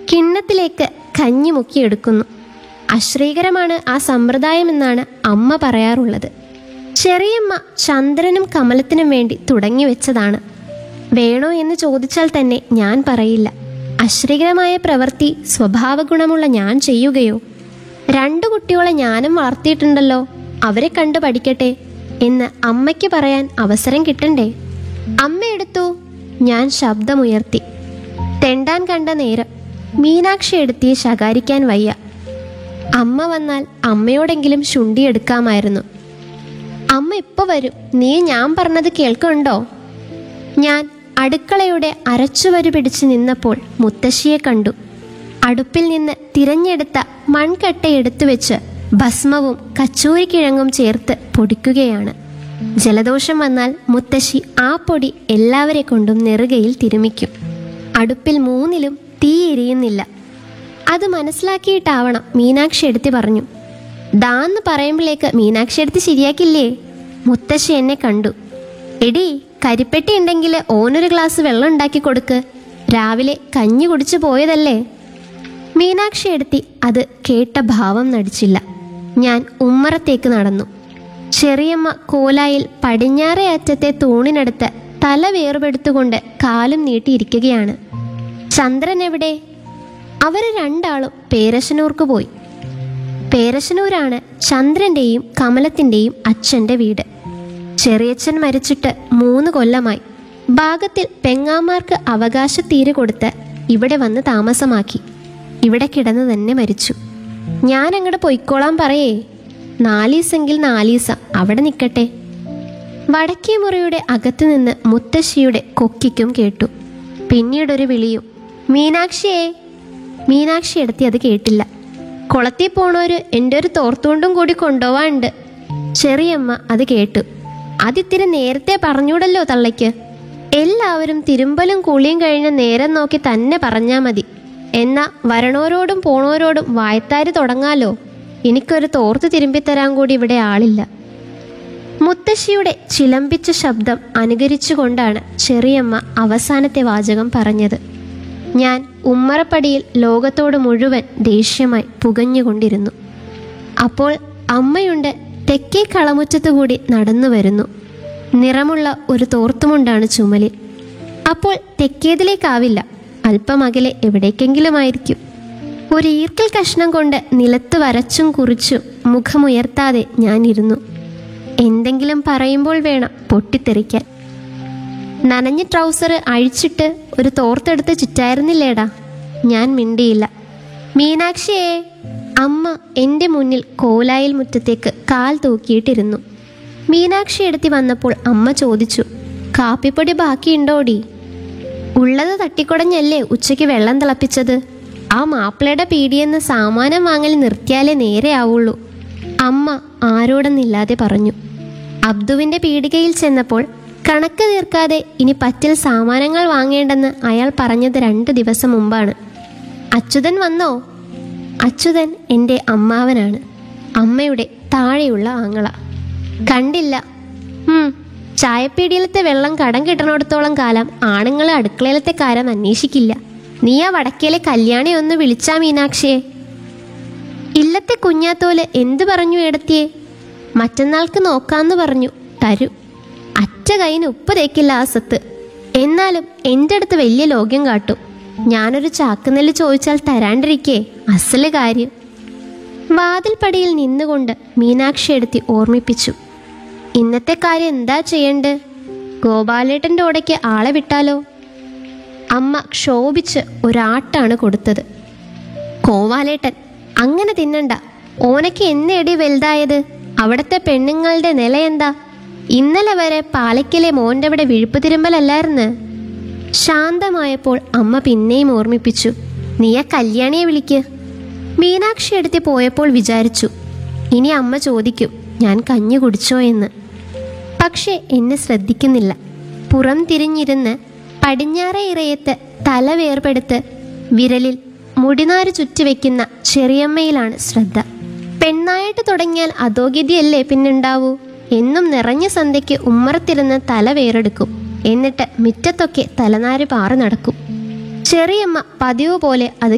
കിണ്ണത്തിലേക്ക് കഞ്ഞി മുക്കിയെടുക്കുന്നു അശ്രീകരമാണ് ആ സമ്പ്രദായമെന്നാണ് അമ്മ പറയാറുള്ളത് ചെറിയമ്മ ചന്ദ്രനും കമലത്തിനും വേണ്ടി തുടങ്ങി വെച്ചതാണ് വേണോ എന്ന് ചോദിച്ചാൽ തന്നെ ഞാൻ പറയില്ല അശ്രീകരമായ പ്രവൃത്തി സ്വഭാവഗുണമുള്ള ഞാൻ ചെയ്യുകയോ രണ്ടു കുട്ടികളെ ഞാനും വളർത്തിയിട്ടുണ്ടല്ലോ അവരെ കണ്ടു പഠിക്കട്ടെ എന്ന് അമ്മയ്ക്ക് പറയാൻ അവസരം കിട്ടണ്ടേ അമ്മ എടുത്തു ഞാൻ ശബ്ദമുയർത്തി തെണ്ടാൻ കണ്ട നേരം മീനാക്ഷി എടുത്തിയെ ശകാരിക്കാൻ വയ്യ അമ്മ വന്നാൽ അമ്മയോടെങ്കിലും ശുണ്ടിയെടുക്കാമായിരുന്നു അമ്മ ഇപ്പൊ വരും നീ ഞാൻ പറഞ്ഞത് കേൾക്കുന്നുണ്ടോ ഞാൻ അടുക്കളയുടെ അരച്ചുവരു പിടിച്ച് നിന്നപ്പോൾ മുത്തശ്ശിയെ കണ്ടു അടുപ്പിൽ നിന്ന് തിരഞ്ഞെടുത്ത മൺകട്ട എടുത്തു വെച്ച് ഭസ്മവും കച്ചൂരിക്കിഴങ്ങും ചേർത്ത് പൊടിക്കുകയാണ് ജലദോഷം വന്നാൽ മുത്തശ്ശി ആ പൊടി എല്ലാവരെ കൊണ്ടും നെറുകയിൽ തിരുമിക്കും അടുപ്പിൽ മൂന്നിലും തീ എരിയുന്നില്ല അത് മനസ്സിലാക്കിയിട്ടാവണം മീനാക്ഷി എടുത്തി പറഞ്ഞു ദാന്ന് പറയുമ്പോഴേക്ക് മീനാക്ഷി എടുത്ത് ശരിയാക്കില്ലേ മുത്തശ്ശി എന്നെ കണ്ടു എടി കരിപ്പെട്ടി ഉണ്ടെങ്കിൽ ഓനൊരു ഗ്ലാസ് വെള്ളം ഉണ്ടാക്കി കൊടുക്ക് രാവിലെ കഞ്ഞി കുടിച്ചു പോയതല്ലേ മീനാക്ഷി എടുത്തി അത് കേട്ട ഭാവം നടിച്ചില്ല ഞാൻ ഉമ്മറത്തേക്ക് നടന്നു ചെറിയമ്മ കോലായിൽ പടിഞ്ഞാറേ അറ്റത്തെ തൂണിനടുത്ത് തല വേർപെടുത്തുകൊണ്ട് കാലും നീട്ടിയിരിക്കുകയാണ് ചന്ദ്രൻ എവിടെ അവര് രണ്ടാളും പേരശനൂർക്ക് പോയി പേരശനൂരാണ് ചന്ദ്രന്റെയും കമലത്തിന്റെയും അച്ഛന്റെ വീട് ചെറിയച്ഛൻ മരിച്ചിട്ട് മൂന്ന് കൊല്ലമായി ഭാഗത്തിൽ പെങ്ങാമാർക്ക് അവകാശ തീര് കൊടുത്ത് ഇവിടെ വന്ന് താമസമാക്കി ഇവിടെ കിടന്ന് തന്നെ മരിച്ചു ഞാൻ അങ്ങോട്ട് പൊയ്ക്കോളാൻ പറയേ നാലീസെങ്കിൽ നാലീസ അവിടെ നിൽക്കട്ടെ വടക്കേ മുറിയുടെ അകത്തു നിന്ന് മുത്തശ്ശിയുടെ കൊക്കിക്കും കേട്ടു പിന്നീടൊരു വിളിയും മീനാക്ഷിയേ മീനാക്ഷി എടുത്തി അത് കേട്ടില്ല കുളത്തിൽ പോണോര് എൻ്റെ ഒരു തോർത്തുകൊണ്ടും കൂടി കൊണ്ടുപോവാണ്ട് ചെറിയമ്മ അത് കേട്ടു അതിത്തിരി നേരത്തെ പറഞ്ഞൂടല്ലോ തള്ളയ്ക്ക് എല്ലാവരും തിരുമ്പലും കുളിയും കഴിഞ്ഞ നേരം നോക്കി തന്നെ പറഞ്ഞാ മതി എന്നാ വരണോരോടും പോണോരോടും വായത്താരി തുടങ്ങാലോ എനിക്കൊരു തോർത്ത് തിരുമ്പിത്തരാൻ കൂടി ഇവിടെ ആളില്ല മുത്തശ്ശിയുടെ ചിലമ്പിച്ച ശബ്ദം അനുകരിച്ചുകൊണ്ടാണ് ചെറിയമ്മ അവസാനത്തെ വാചകം പറഞ്ഞത് ഞാൻ ഉമ്മറപ്പടിയിൽ ലോകത്തോട് മുഴുവൻ ദേഷ്യമായി പുകഞ്ഞുകൊണ്ടിരുന്നു അപ്പോൾ അമ്മയുണ്ട് തെക്കേ കളമുറ്റത്തുകൂടി നടന്നു വരുന്നു നിറമുള്ള ഒരു തോർത്തുമുണ്ടാണ് ചുമലിൽ അപ്പോൾ തെക്കേതിലേക്കാവില്ല അല്പം അകലെ എവിടേക്കെങ്കിലുമായിരിക്കും ഒരു ഈർക്കൽ കഷ്ണം കൊണ്ട് നിലത്ത് വരച്ചും കുറിച്ചും മുഖമുയർത്താതെ ഞാനിരുന്നു എന്തെങ്കിലും പറയുമ്പോൾ വേണം പൊട്ടിത്തെറിക്കാൻ നനഞ്ഞ ട്രൗസർ അഴിച്ചിട്ട് ഒരു തോർത്തെടുത്ത് ചുറ്റായിരുന്നില്ലേടാ ഞാൻ മിണ്ടിയില്ല മീനാക്ഷിയെ അമ്മ എൻ്റെ മുന്നിൽ കോലായിൽ മുറ്റത്തേക്ക് കാൽ തൂക്കിയിട്ടിരുന്നു മീനാക്ഷി എടുത്തി വന്നപ്പോൾ അമ്മ ചോദിച്ചു കാപ്പിപ്പൊടി ബാക്കിയുണ്ടോടി ഉള്ളത് തട്ടിക്കുടഞ്ഞല്ലേ ഉച്ചയ്ക്ക് വെള്ളം തിളപ്പിച്ചത് ആ മാപ്പിളയുടെ പീടിയെന്ന് സാമാനം വാങ്ങൽ നിർത്തിയാലേ നേരെ ആവുള്ളൂ അമ്മ ആരോടെന്നില്ലാതെ പറഞ്ഞു അബ്ദുവിന്റെ പീടികയിൽ ചെന്നപ്പോൾ കണക്ക് തീർക്കാതെ ഇനി പറ്റിൽ സാമാനങ്ങൾ വാങ്ങേണ്ടെന്ന് അയാൾ പറഞ്ഞത് രണ്ട് ദിവസം മുമ്പാണ് അച്യുതൻ വന്നോ അച്യുതൻ എൻ്റെ അമ്മാവനാണ് അമ്മയുടെ താഴെയുള്ള ആങ്ങള കണ്ടില്ല ഉം, ചായപ്പീടിയിലത്തെ വെള്ളം കടം കിട്ടണോടത്തോളം കാലം ആണുങ്ങളെ അടുക്കളയിലത്തെ കാര്യം അന്വേഷിക്കില്ല നീ ആ വടക്കേലെ കല്യാണി ഒന്ന് വിളിച്ചാ മീനാക്ഷിയെ ഇല്ലത്തെ കുഞ്ഞാത്തോല് എന്തു പറഞ്ഞു ഏടത്തിയെ മറ്റന്നാൾക്ക് നോക്കാന്ന് പറഞ്ഞു തരൂ അറ്റ കൈന് ഉപ്പ് തേക്കില്ല ആ സത്ത് എന്നാലും എൻ്റെ അടുത്ത് വലിയ ലോക്യം കാട്ടും ഞാനൊരു ചാക്കുനെല്ല് ചോദിച്ചാൽ തരാണ്ടിരിക്കേ അസല് കാര്യം വാതിൽപ്പടിയിൽ നിന്നുകൊണ്ട് മീനാക്ഷി എടുത്തി ഓർമ്മിപ്പിച്ചു ഇന്നത്തെ കാര്യം എന്താ ചെയ്യണ്ട് ഗോപാലേട്ടൻ്റെ ഓടയ്ക്ക് ആളെ വിട്ടാലോ അമ്മ ക്ഷോഭിച്ച് ഒരാട്ടാണ് കൊടുത്തത് കോവാലേട്ടൻ അങ്ങനെ തിന്നണ്ട ഓനക്ക് എന്നേടി വലുതായത് അവിടത്തെ പെണ്ണുങ്ങളുടെ നില എന്താ ഇന്നലെ വരെ പാലയ്ക്കലെ മോൻ്റെ അവിടെ വിഴുപ്പ് തിരുമ്പലല്ലായിരുന്നു ശാന്തമായപ്പോൾ അമ്മ പിന്നെയും ഓർമ്മിപ്പിച്ചു നീ ആ കല്യാണിയെ വിളിക്ക് മീനാക്ഷി എടുത്തി പോയപ്പോൾ വിചാരിച്ചു ഇനി അമ്മ ചോദിക്കും ഞാൻ കഞ്ഞി കുടിച്ചോ എന്ന് പക്ഷെ എന്നെ ശ്രദ്ധിക്കുന്നില്ല പുറം തിരിഞ്ഞിരുന്ന് പടിഞ്ഞാറേ ഇറയത്ത് തല വേർപെടുത്ത് വിരലിൽ മുടിനാര് ചുറ്റിവെക്കുന്ന ചെറിയമ്മയിലാണ് ശ്രദ്ധ പെണ്ണായിട്ട് തുടങ്ങിയാൽ അധോഗതിയല്ലേ പിന്നുണ്ടാവൂ എന്നും നിറഞ്ഞ സന്ധ്യയ്ക്ക് ഉമ്മറത്തിരുന്ന് തല വേറെടുക്കും എന്നിട്ട് മുറ്റത്തൊക്കെ തലനാര് പാറി നടക്കും ചെറിയമ്മ പതിവ് പോലെ അത്